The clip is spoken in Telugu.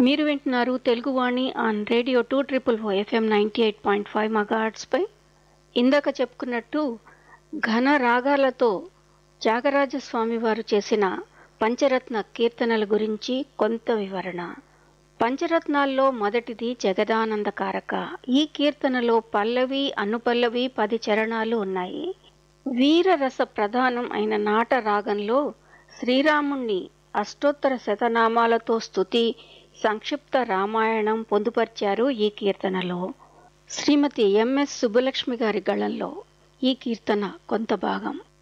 మీరు వింటున్నారు Teluguvani on radio two triple four FM ninety eight point five మగార్ట్స్పై ఇందాక చెప్పుకున్నట్టు ఘన రాగాలతో త్యాగరాజ స్వామి వారు చేసిన పంచరత్న కీర్తనల గురించి కొంత వివరణ పంచరత్నాల్లో మొదటిది జగదానందకారక ఈ కీర్తనలో పల్లవి అనుపల్లవి పది చరణాలు ఉన్నాయి వీరరస ప్రధానం అయిన నాట రాగంలో శ్రీరాముణ్ణి అష్టోత్తర శతనామాలతో స్తుతి సంక్షిప్త రామాయణం పొందుపర్చారు ఈ కీర్తనలో శ్రీమతి ఎంఎస్ సుబ్బలక్ష్మి గారి గళంలో ఈ కీర్తన కొంత భాగం